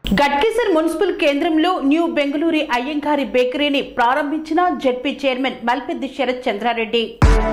Ghatkesar municipal కేంద్రంలో new Bengaluru అయ్యంగారి బేకరీని ప్రారంభించిన జెడ్పీ చైర్మన్ మల్పెద్ది శరత్ చంద్రారెడ్డి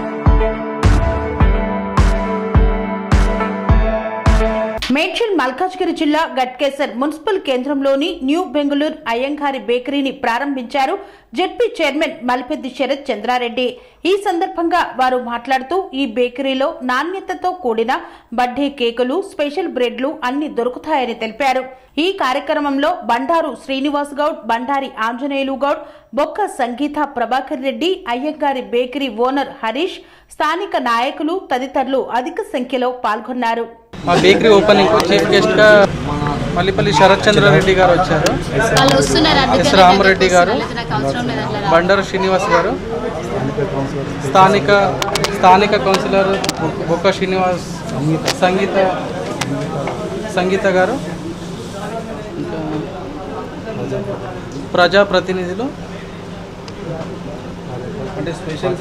మేడ్చల్ మల్కాజ్గిరి జిల్లా గట్కేసర్ మున్సిపల్ కేంద్రంలోని న్యూ బెంగళూరు అయ్యంగారి బేకరీని ప్రారంభించారు జెడ్పీ చైర్మన్ మల్పెద్ది శరత్ చంద్రారెడ్డి ఈ సందర్భంగా వారు మాట్లాడుతూ ఈ బేకరీలో నాణ్యతతో కూడిన బర్త్డే కేకులు స్పెషల్ బ్రెడ్లు అన్ని దొరుకుతాయని తెలిపారు ఈ కార్యక్రమంలో బండారు శ్రీనివాస్ గౌడ్ బండారి ఆంజనేయులు గౌడ్ బొక్క సంగీత ప్రభాకర్ రెడ్డి అయ్యంగారి బేకరీ ఓనర్ హరీష్ స్థానిక నాయకులు తదితరులు అధిక సంఖ్యలో పాల్గొన్నారు మా బేకరీ ఓపెనింగ్ చీఫ్ గెస్ట్ గా మల్లిపల్లి శరత్ చంద్రారెడ్డి గారు వచ్చారు వాళ్ళు వస్తున్నారు ఎస్ అందుకని రామరెడ్డి గారు లేదు, నాకు అవసరం లేదు అట్లా బండారు శ్రీనివాస్ గారు స్థానిక స్థానిక కౌన్సిలర్ బొక్క శ్రీనివాస్ సంగీత సంగీత గారు ఇంకా ప్రజాప్రతినిధులు అంటే స్పెషల్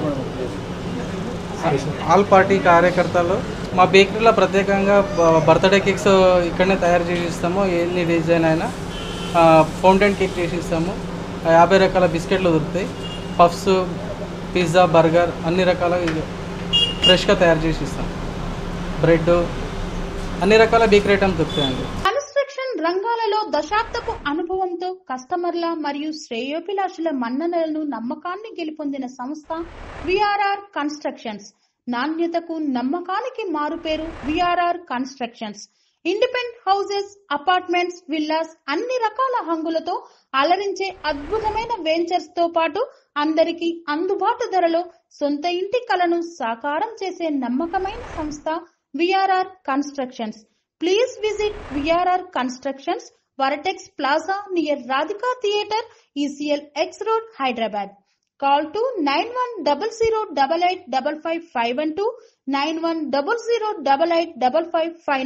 ఆల్ పార్టీ కార్యకర్తలు మా బేకరీలో ప్రత్యేకంగా బ- బర్త్డే కేక్స్ ఇక్కడనే తయారు చేసి ఇస్తాము ఎన్ని డిజైన్ అయినా ఆ, ఫౌంటైన్ కేక్ చేసి ఇస్తాము ఆ, యాభై రకాల బిస్కెట్లు దొరుకుతాయి పఫ్స్ పిజ్జా బర్గర్ అన్ని రకాల ఇది ఫ్రెష్గా తయారు చేసి ఇస్తాం బ్రెడ్ అన్ని రకాల బేకరీ ఐటమ్స్ దొరుకుతాయండి కన్స్ట్రక్షన్ రంగాలలో దశాబ్దపు అనుభవంతో కస్టమర్ల మరియు శ్రేయోభిలాషుల మన్ననలను నమ్మకాన్ని గెలుపొందిన సంస్థ విఆర్ఆర్ కన్స్ట్రక్షన్స్ నాణ్యతకు నమ్మకానికి మారుపేరు VRR constructions independent houses apartments villas అన్ని రకాల హంగులతో అలరించే అద్భుతమైన వెంచర్స్ తో పాటు అందరికీ అందుబాటు ధరలో సొంత ఇంటి కలను సాకారం చేసే నమ్మకమైన సంస్థ VRR constructions Please visit VRR Constructions, Varatex Plaza near Radhika Theatre, ECL X Road, Hyderabad. Call to 9100885551 91008855